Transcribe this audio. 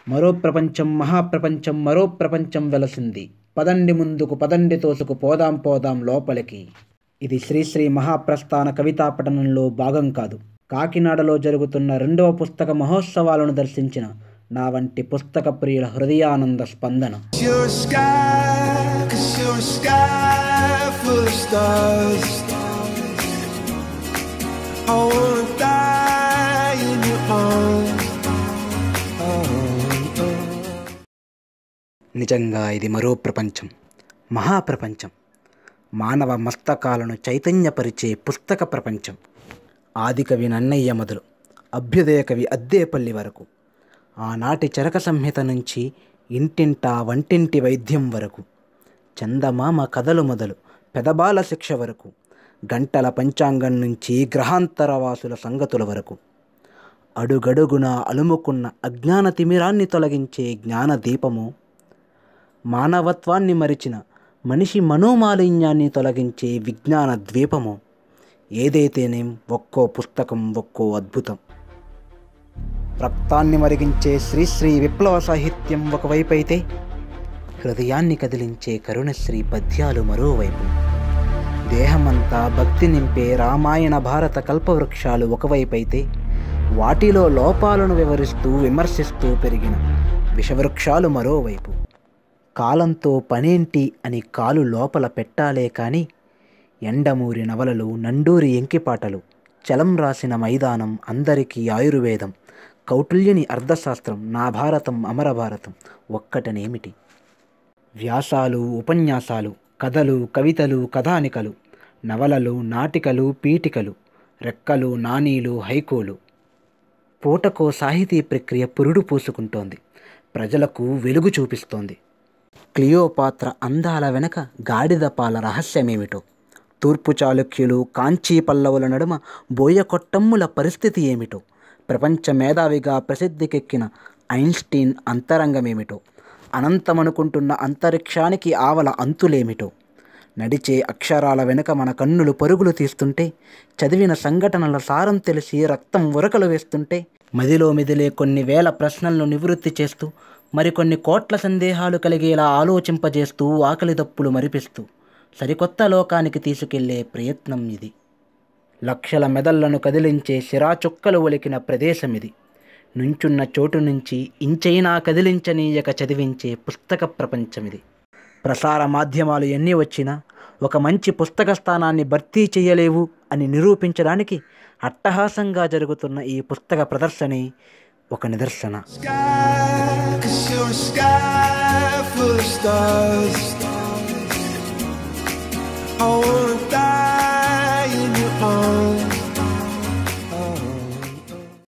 మరో ప్రపంచం మహాప్రపంచం మరో ప్రపంచం వెలసింది పదండి ముందుకు పదండి తోసుకు పోదాం పోదాం లోపలికి ఇది శ్రీశ్రీ మహాప్రస్థాన కవితా పఠనంలో భాగం కాదు కాకినాడలో జరుగుతున్న రెండవ పుస్తక మహోత్సవాలను దర్శించిన నా వంటి పుస్తక ప్రియుల హృదయానంద స్పందన You're a sky, cause you're a sky full of stars. I wanna die in your arms. Oh, oh. నిజంగా ఇది మరో ప్రపంచం మహాప్రపంచం మానవ మస్తకాలను చైతన్యపరిచే పుస్తక ప్రపంచం ఆదికవి నన్నయ్య మొదలు అభ్యుదయ కవి అద్దేపల్లి వరకు ఆనాటి చరక సంహిత నుంచి ఇంటింటా వంటింటి వైద్యం వరకు చందమామ కథలు మొదలు పెదబాల శిక్ష వరకు గంటల పంచాంగం నుంచి గ్రహాంతరవాసుల సంగతుల వరకు అడుగడుగున అలుముకున్న అజ్ఞాన తిమిరాన్ని తొలగించే జ్ఞాన దీపము మానవత్వాన్ని మరిచిన మనిషి మనోమాలిన్యాన్ని తొలగించే విజ్ఞాన ద్వీపము ఏదైతేనేం ఒక్కో పుస్తకం ఒక్కో అద్భుతం రక్తాన్ని మరిగించే శ్రీశ్రీ విప్లవ సాహిత్యం ఒకవైపు అయితే హృదయాన్ని కదిలించే కరుణశ్రీ పద్యాలు మరోవైపు దేహమంతా భక్తి నింపే రామాయణ భారత కల్పవృక్షాలు ఒకవైపైతే వాటిలో లోపాలను వివరిస్తూ విమర్శిస్తూ పెరిగిన విషవృక్షాలు మరోవైపు కాలంతో పనేంటి అని కాలు లోపల పెట్టాలే కాని ఎండమూరి నవలలు నండూరి ఎంకిపాటలు చలం రాసిన మైదానం అందరికీ ఆయుర్వేదం కౌటిల్యుని అర్థశాస్త్రం నా భారతం అమరభారతం ఒక్కటనేమిటి వ్యాసాలు ఉపన్యాసాలు కథలు కవితలు కథానికలు నవలలు నాటికలు పీఠికలు రెక్కలు నానీలు హైకోలు పూటకో సాహితీ ప్రక్రియ పురుడు పూసుకుంటోంది ప్రజలకు వెలుగు చూపిస్తోంది క్లియోపాత్ర అందాల వెనక గాడిద పాల రహస్యమేమిటో తూర్పు చాళుక్యులు కాంచీ పల్లవుల నడుమ బోయకొట్టమ్ముల పరిస్థితి ఏమిటో ప్రపంచ మేధావిగా ప్రసిద్ధికెక్కిన ఐన్స్టీన్ అంతరంగమేమిటో అనంతమనుకుంటున్న అంతరిక్షానికి ఆవల అంతులేమిటో నడిచే అక్షరాల వెనుక మన కన్నులు పరుగులు తీస్తుంటే చదివిన సంఘటనల సారం తెలిసి రక్తం ఉరకలు వేస్తుంటే మదిలో మెదిలే కొన్ని వేల ప్రశ్నలను నివృత్తి చేస్తూ మరికొన్ని కోట్ల సందేహాలు కలిగేలా ఆలోచింపజేస్తూ ఆకలి దప్పులు మరిపిస్తూ సరికొత్త లోకానికి తీసుకెళ్లే ప్రయత్నం ఇది లక్షల మెదళ్లను కదిలించే సిరాచుక్కలు ఒలికిన ప్రదేశం ఇది నుంచున్న చోటు నుంచి ఇంచైనా కదిలించనీయక చదివించే పుస్తక ప్రపంచం ఇది ప్రసార మాధ్యమాలు ఎన్ని వచ్చినా ఒక మంచి పుస్తక స్థానాన్ని భర్తీ చేయలేవు అని నిరూపించడానికి అట్టహాసంగా జరుగుతున్న ఈ పుస్తక ప్రదర్శనే ఒక నిదర్శన Sky, cause you're a sky full of stars. I wanna die in your arms.